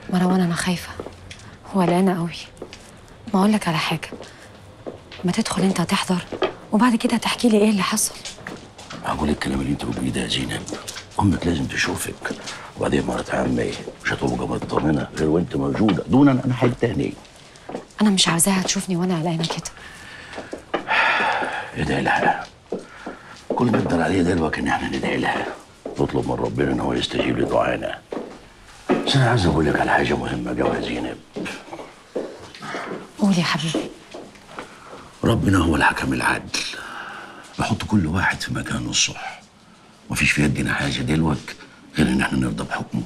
مروان انا خايفه وقلقانه قوي ما اقول لك على حاجه ما تدخل انت تحضر وبعد كده تحكي لي ايه اللي حصل هقول الكلام اللي انت بتقوليه ده يا زينب امك لازم تشوفك وبعدين مرات عمي مش هتبقى مطمنه غير وانت موجوده دونا عن حد تاني انا مش عاوزاها تشوفني وانا قلقانه كده ادعي لها كل ما نقدر عليه دلوقتي ان احنا ندعي لها نطلب من ربنا ان هو يستجيب لدعائنا بس انا عايز اقول لك على حاجه مهمه قوي يا زينب قول يا حبيبي ربنا هو الحكم العادل بحط كل واحد في مكانه الصح مفيش في يدنا حاجه دلوقتي غير ان احنا نرضى بحكمه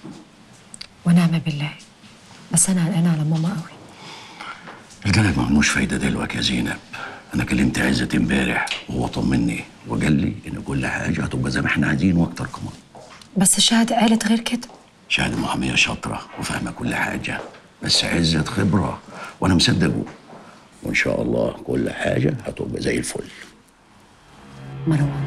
ونعم بالله بس انا قلقانه على ماما قوي القلق ملوش فايده دلوقتي يا زينب انا كلمت عزت امبارح وهو طمني وقال لي ان كل حاجه هتبقى زي ما احنا عايزين واكتر كمان بس شهد قالت غير كده شاهد محاميه شاطره وفاهمه كل حاجه بس عزت خبره وانا مصدقه وان شاء الله كل حاجه هتبقى زي الفل مروان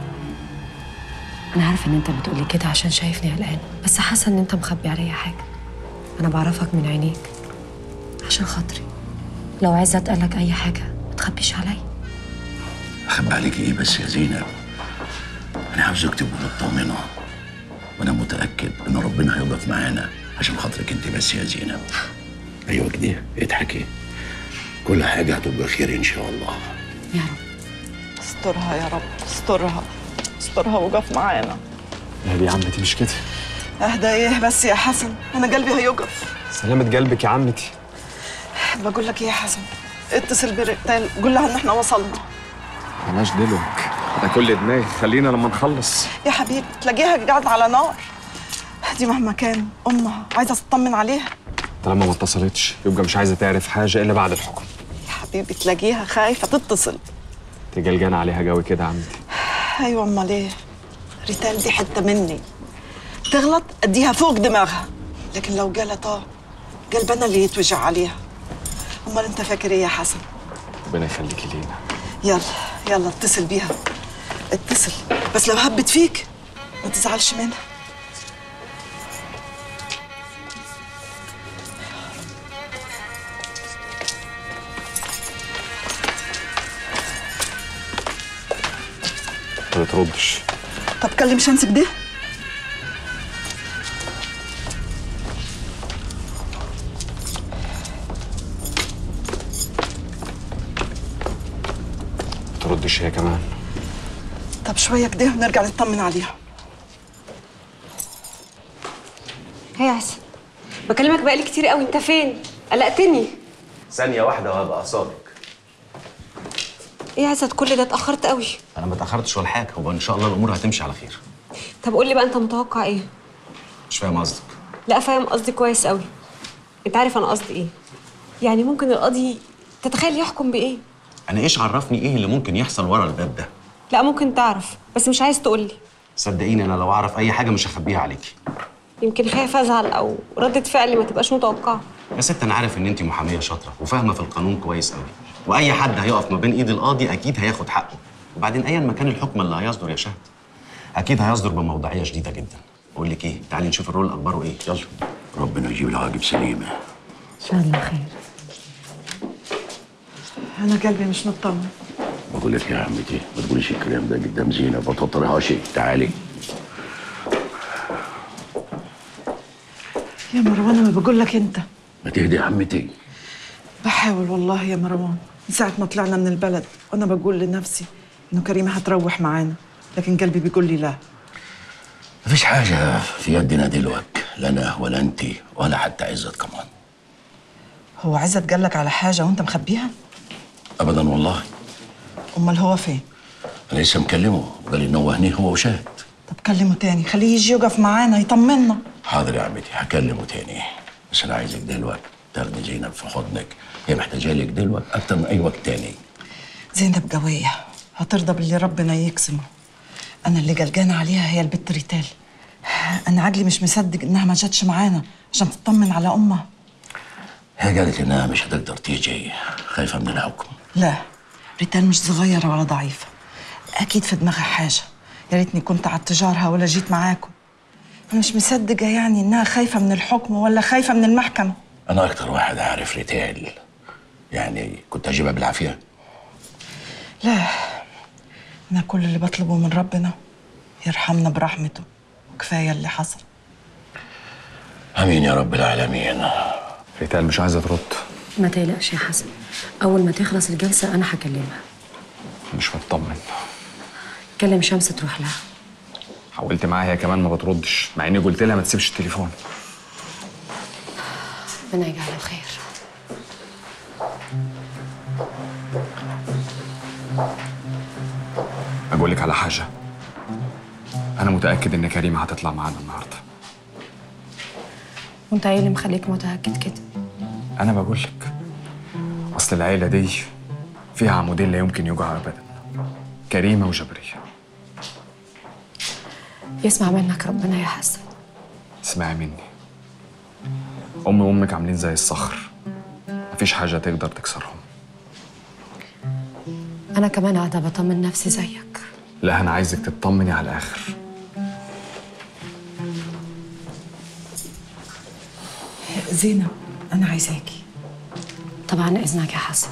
انا عارفه ان انت بتقولي كده عشان شايفني قلقانه بس حاسه ان انت مخبي عليا حاجه انا بعرفك من عينيك عشان خاطري لو عزت قالك اي حاجه ما تخبيش عليا اخبي عليك ايه بس يا زينب انا عاوزك تبقى مطمنه وانا متاكد ان ربنا هيقف معانا عشان خاطرك انت بس يا زينب ايوه كده اضحكي كل حاجه هتبقى خير ان شاء الله يا رب استرها يا رب استرها استرها وقف معانا لا دي عمتي مش كده اهدى ايه بس يا حسن انا قلبي هيقف سلامة قلبك يا عمتي بقول لك ايه يا حسن اتصل بريتال قول لها ان احنا وصلنا ملاش دلوك ده كل دماغي خلينا لما نخلص يا حبيبي تلاقيها قاعده على نار دي مهما كان امها عايزه تطمن عليها طالما ما اتصلتش يبقى مش عايزه تعرف حاجه الا بعد الحكم يا حبيبي تلاقيها خايفه تتصل انت جلجانه عليها جوي كده يا عمتي ايوه امال ايه ريتال دي حته مني تغلط اديها فوق دماغها لكن لو قالت اه قلب انا اللي يتوجع عليها امال انت فاكر ايه يا حسن ربنا يخليكي لينا يلا يلا اتصل بيها اتصل بس لو هبت فيك ما تزعلش منها ما بتردش طب كلم شمس كده ما تردش هي كمان طب شويه كده ونرجع نطمن عليها هي يا حسن بكلمك بقالي كتير قوي انت فين قلقتني ثانية واحدة وهبقى صادق ايه يا عزت كل ده اتاخرت قوي أنا ما اتأخرتش ولا حاجة هو إن شاء الله الأمور هتمشي على خير طب قول لي بقى انت متوقع ايه مش فاهم قصدك لا فاهم قصدي كويس قوي انت عارف انا قصدي ايه يعني ممكن القاضي تتخيل يحكم بايه أنا إيش عرفني إيه اللي ممكن يحصل ورا الباب ده لا ممكن تعرف بس مش عايز تقول لي صدقيني أنا لو أعرف أي حاجة مش هخبيها عليكي يمكن خايف ازعل او ردة فعلي ما تبقاش متوقعه يا ست أنا عارف إن أنت محامية شاطرة وفاهمة في القانون كويس قوي وأي حد هيقف ما بين إيد القاضي أكيد هياخد حقه وبعدين أيا ما كان الحكم اللي هيصدر يا شهد أكيد هيصدر بموضوعية شديدة جدا أقول لك إيه تعالي نشوف الرول أخباره إيه يلا ربنا يجيب العواقب سليمه ان شاء الله خير انا قلبي مش مطمن بقول لك يا عمتي ما تقوليش الكلام ده قدام زينب ما تطرهاش تعالي يا مروان انا بقول لك انت ما تهدي يا عمتي بحاول والله يا مروان من ساعه ما طلعنا من البلد وانا بقول لنفسي انه كريمه هتروح معانا لكن قلبي بيقول لي لا مفيش حاجه في يدنا دلوقتي لا انا ولا انت ولا حتى عزت كمان هو عزت قال لك على حاجه وانت مخبيها ابدا والله امال هو فين انا لسه مكلمه قال لي ان هو هني هو وشاهد طب كلمه تاني خليه يجي يقف معانا يطمنا حاضر يا عمتي هكلمه تاني بس انا عايزك دلوقتي تاخدي زينب في حضنك هي محتاجه لك دلوقتي اكتر من اي وقت تاني زينب قويه هترضى باللي ربنا يقسمه انا اللي قلقانه عليها هي البت ريتال انا عقلي مش مصدق انها ما جاتش معانا عشان تطمن على امها هي قالت انها مش هتقدر تيجي خايفه من الحكم لا ريتال مش صغيره ولا ضعيفه اكيد في دماغها حاجه يا ريتني كنت عتجارها ولا جيت معاكم أنا مش مصدقة يعني إنها خايفة من الحكم ولا خايفة من المحكمة انا اكتر واحد عارف ريتال يعني كنت اجيبها بالعافيه لا أنا كل اللي بطلبه من ربنا يرحمنا برحمته وكفاية اللي حصل امين يا رب العالمين ريتال مش عايزه ترد ما تقلقش يا حسن اول ما تخلص الجلسه انا هكلمها مش مطمن كلم شمس تروح لها حاولت معاها هي كمان ما بتردش مع اني قلت لها ما تسيبش التليفون ربنا يجعله خير اقول لك على حاجه انا متاكد ان كريمه هتطلع معانا النهارده وانت ايه اللي مخليك متاكد كده انا بقول لك اصل العيله دي فيها عمودين لا يمكن يوجعوا ابدا كريمه وجبريه يسمع منك ربنا يا حسن اسمعي مني امي وامك عاملين زي الصخر مفيش حاجه تقدر تكسرهم انا كمان قاعده بطمن نفسي زيك لا انا عايزك تطمني على الاخر زينب أنا عايزاكي طبعا اذنك يا حسن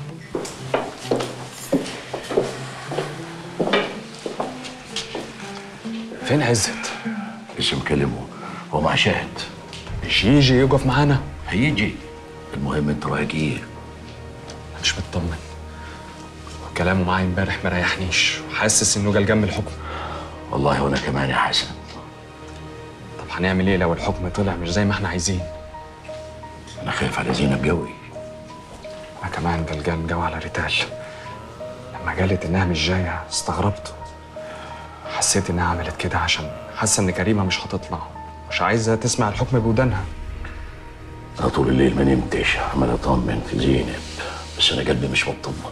فين عزت لسه مكلمه هو مع شاهد مش يجي يقف معانا هيجي المهم انت رايك ايه مش مطمن كلامه معايا امبارح مريحنيش حاسس انه جال جنب الحكم والله وانا كمان يا حسن طب هنعمل ايه لو الحكم طلع مش زي ما احنا عايزين انا خايف على زينب قوي انا كمان قلقان جو على ريتال لما قالت انها مش جايه استغربت حسيت انها عملت كده عشان حاسه ان كريمه مش هتطلع مش عايزه تسمع الحكم بودانها انا طول الليل ما نمتش عمال اطمن في زينب بس انا قلبي مش مطمن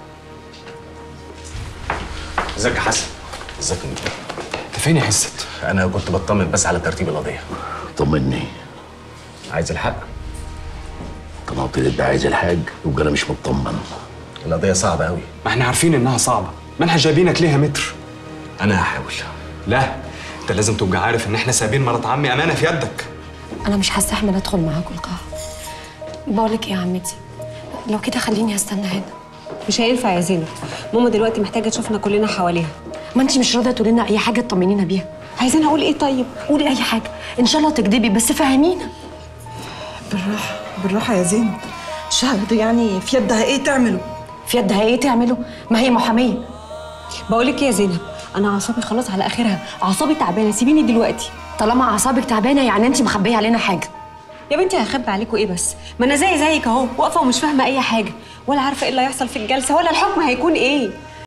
ازيك يا حسن ازيك يا مدير انت فين يا عزت انا كنت بطمن بس على ترتيب القضيه طمني عايز الحق طلعت لي انت عايز الحاج يبقى انا مش مطمن القضيه صعبه قوي ما احنا عارفين انها صعبه ما احنا جايبينك ليها متر انا هحاول لا انت لازم تبقى عارف ان احنا سايبين مرات عمي امانه في يدك انا مش هستحمل ادخل معاكم القهوه بقولك ايه يا عمتي لو كده خليني استنى هنا مش هينفع يا زينب ماما دلوقتي محتاجه تشوفنا كلنا حواليها ما انت مش راضيه تقولي لنا اي حاجه تطمنينا بيها عايزين اقول ايه طيب قولي اي حاجه ان شاء الله تكدبي بس فهمينا بالراحة بالراحة يا زينب شهد يعني في يدها إيه تعمله في يدها ايه تعمله ما هي محاميه بقول لك إيه يا زينب انا اعصابي خلاص على اخرها اعصابي تعبانه سيبيني دلوقتي طالما اعصابك تعبانه يعني انت مخبيه علينا حاجه يا بنتي هخبي عليكم ايه بس ما انا زي زيك اهو واقفه ومش فاهمه اي حاجه ولا عارفه ايه اللي هيحصل في الجلسه ولا الحكم هيكون ايه